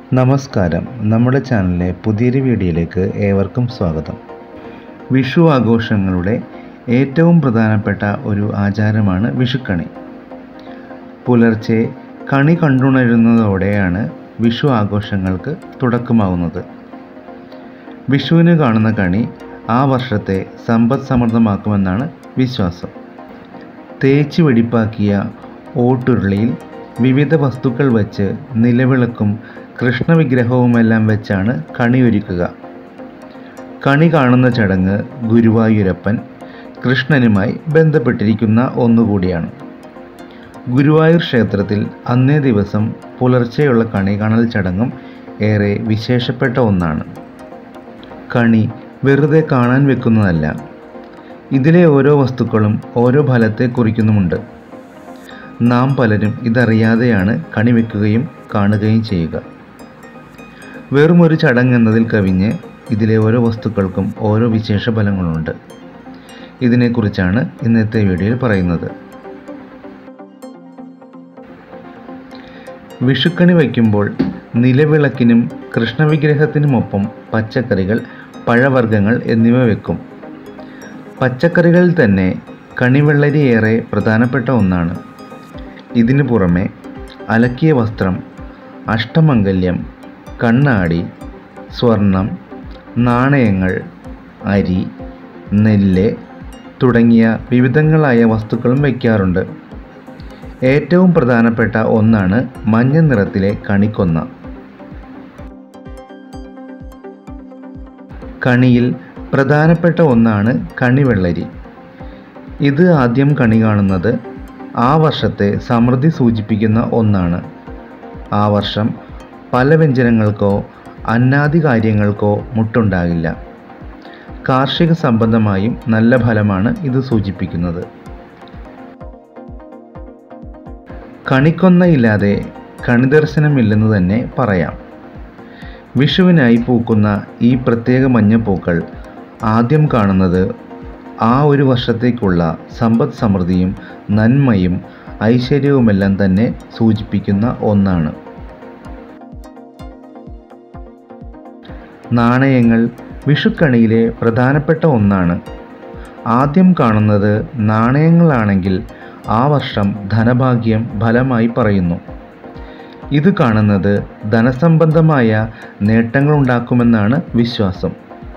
നമസ്കാരം നമ്മുടെ ചാനലിലെ പുതിയൊരു വീഡിയോയിലേക്ക് ഏവർക്കും സ്വാഗതം വിഷു ആഘോഷങ്ങളുടെ ഏറ്റവും പ്രധാനപ്പെട്ട ഒരു ആചാരമാണ് വിഷുക്കണി പുലർച്ചെ കണി കണ്ടുണരുന്നതോടെയാണ് വിഷു ആഘോഷങ്ങൾക്ക് തുടക്കമാവുന്നത് വിഷുവിന് കാണുന്ന കണി ആ വർഷത്തെ സമ്പദ് സമൃദ്ധമാക്കുമെന്നാണ് വിശ്വാസം തേച്ച് വെടിപ്പാക്കിയ ഓട്ടുരുളിയിൽ വിവിധ വസ്തുക്കൾ വച്ച് നിലവിളക്കും കൃഷ്ണവിഗ്രഹവുമെല്ലാം വെച്ചാണ് കണി ഒരുക്കുക കണി കാണുന്ന ചടങ്ങ് ഗുരുവായൂരപ്പൻ കൃഷ്ണനുമായി ബന്ധപ്പെട്ടിരിക്കുന്ന ഒന്നുകൂടിയാണ് ഗുരുവായൂർ ക്ഷേത്രത്തിൽ അന്നേ ദിവസം പുലർച്ചെയുള്ള കണി കാണൽ ചടങ്ങും ഏറെ വിശേഷപ്പെട്ട ഒന്നാണ് കണി വെറുതെ കാണാൻ വെക്കുന്നതല്ല ഇതിലെ ഓരോ വസ്തുക്കളും ഓരോ ഫലത്തെ കുറിക്കുന്നുമുണ്ട് നാം പലരും ഇതറിയാതെയാണ് കണി വെക്കുകയും കാണുകയും ചെയ്യുക വെറും ഒരു ചടങ്ങ് എന്നതിൽ കവിഞ്ഞ് ഇതിലെ ഓരോ വസ്തുക്കൾക്കും ഓരോ വിശേഷ ഫലങ്ങളുണ്ട് ഇതിനെക്കുറിച്ചാണ് ഇന്നത്തെ വീഡിയോയിൽ പറയുന്നത് വിഷുക്കണി വയ്ക്കുമ്പോൾ നിലവിളക്കിനും കൃഷ്ണവിഗ്രഹത്തിനുമൊപ്പം പച്ചക്കറികൾ പഴവർഗ്ഗങ്ങൾ എന്നിവ വെക്കും പച്ചക്കറികളിൽ തന്നെ കണിവെള്ളരി ഏറെ പ്രധാനപ്പെട്ട ഒന്നാണ് ഇതിനു പുറമെ അലക്കിയ വസ്ത്രം അഷ്ടമംഗല്യം കണ്ണാടി സ്വർണം നാണയങ്ങൾ അരി നെല്ല് തുടങ്ങിയ വിവിധങ്ങളായ വസ്തുക്കളും വയ്ക്കാറുണ്ട് ഏറ്റവും പ്രധാനപ്പെട്ട ഒന്നാണ് മഞ്ഞ നിറത്തിലെ കണിക്കൊന്ന കണിയിൽ പ്രധാനപ്പെട്ട ഒന്നാണ് കണിവെള്ളരി ഇത് ആദ്യം കണി കാണുന്നത് ആ വർഷത്തെ സമൃദ്ധി സൂചിപ്പിക്കുന്ന ഒന്നാണ് ആ വർഷം പല വ്യഞ്ജനങ്ങൾക്കോ അന്നാദി കാര്യങ്ങൾക്കോ മുട്ടുണ്ടാകില്ല കാർഷിക സംബന്ധമായും നല്ല ഫലമാണ് ഇത് സൂചിപ്പിക്കുന്നത് കണിക്കൊന്നയില്ലാതെ കണിദർശനമില്ലെന്ന് തന്നെ പറയാം വിഷുവിനായി പൂക്കുന്ന ഈ പ്രത്യേക മഞ്ഞപ്പൂക്കൾ ആദ്യം കാണുന്നത് ആ ഒരു വർഷത്തേക്കുള്ള സമ്പദ് സമൃദ്ധിയും നന്മയും ഐശ്വര്യവുമെല്ലാം തന്നെ സൂചിപ്പിക്കുന്ന ഒന്നാണ് നാണയങ്ങൾ വിഷുക്കണിയിലെ പ്രധാനപ്പെട്ട ഒന്നാണ് ആദ്യം കാണുന്നത് നാണയങ്ങളാണെങ്കിൽ ആ വർഷം ധനഭാഗ്യം ഫലമായി പറയുന്നു ഇത് കാണുന്നത് ധനസംബന്ധമായ നേട്ടങ്ങളുണ്ടാക്കുമെന്നാണ് വിശ്വാസം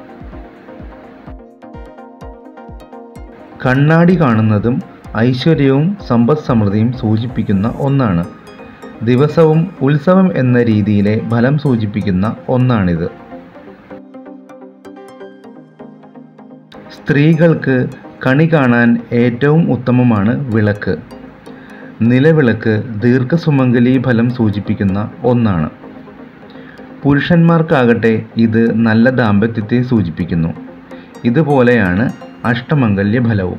കണ്ണാടി കാണുന്നതും ഐശ്വര്യവും സമ്പദ് സമൃദ്ധിയും സൂചിപ്പിക്കുന്ന ഒന്നാണ് ദിവസവും ഉത്സവം എന്ന രീതിയിലെ ഫലം സൂചിപ്പിക്കുന്ന ഒന്നാണിത് സ്ത്രീകൾക്ക് കണി കാണാൻ ഏറ്റവും ഉത്തമമാണ് വിളക്ക് നിലവിളക്ക് ദീർഘസുമംഗലി ഫലം സൂചിപ്പിക്കുന്ന ഒന്നാണ് പുരുഷന്മാർക്കാകട്ടെ ഇത് നല്ല ദാമ്പത്യത്തെ സൂചിപ്പിക്കുന്നു ഇതുപോലെയാണ് അഷ്ടമംഗല്യ ഫലവും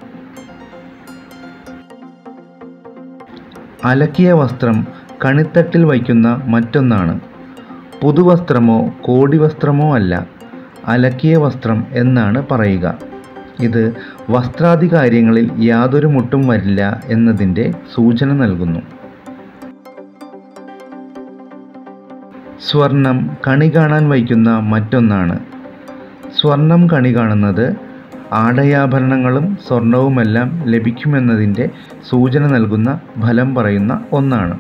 അലക്കിയ വസ്ത്രം കണിത്തട്ടിൽ വയ്ക്കുന്ന മറ്റൊന്നാണ് പുതുവസ്ത്രമോ കോടി വസ്ത്രമോ അല്ല അലക്കിയ വസ്ത്രം എന്നാണ് പറയുക ഇത് വസ്ത്രാദി കാര്യങ്ങളിൽ യാതൊരു മുട്ടും വരില്ല എന്നതിൻ്റെ സൂചന നൽകുന്നു സ്വർണം കണി കാണാൻ വയ്ക്കുന്ന മറ്റൊന്നാണ് സ്വർണം കണി കാണുന്നത് ആടയാഭരണങ്ങളും സ്വർണവുമെല്ലാം ലഭിക്കുമെന്നതിൻ്റെ സൂചന നൽകുന്ന ഫലം പറയുന്ന ഒന്നാണ്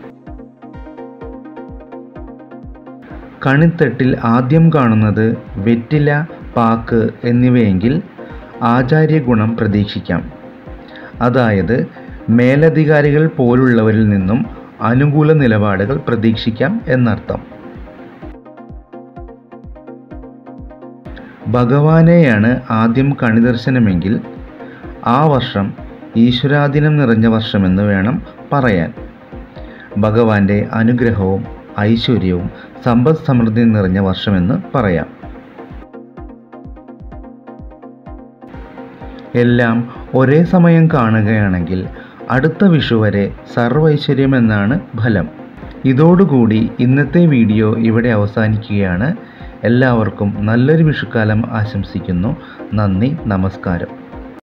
കണിത്തട്ടിൽ ആദ്യം കാണുന്നത് വെറ്റില പാക്ക് എന്നിവയെങ്കിൽ ആചാര്യ ഗുണം പ്രതീക്ഷിക്കാം അതായത് മേലധികാരികൾ പോലുള്ളവരിൽ നിന്നും അനുകൂല നിലപാടുകൾ പ്രതീക്ഷിക്കാം എന്നർത്ഥം ഭഗവാനെയാണ് ആദ്യം കണിദർശനമെങ്കിൽ ആ വർഷം ഈശ്വരാധീനം നിറഞ്ഞ വർഷമെന്ന് വേണം പറയാൻ ഭഗവാന്റെ അനുഗ്രഹവും ഐശ്വര്യവും സമ്പദ് സമൃദ്ധി നിറഞ്ഞ വർഷമെന്ന് പറയാം എല്ലാം ഒരേ സമയം കാണുകയാണെങ്കിൽ അടുത്ത വിഷു വരെ സർവൈശ്വര്യമെന്നാണ് ഫലം ഇതോടുകൂടി ഇന്നത്തെ വീഡിയോ ഇവിടെ അവസാനിക്കുകയാണ് എല്ലാവർക്കും നല്ലൊരു വിഷുക്കാലം ആശംസിക്കുന്നു നന്ദി നമസ്കാരം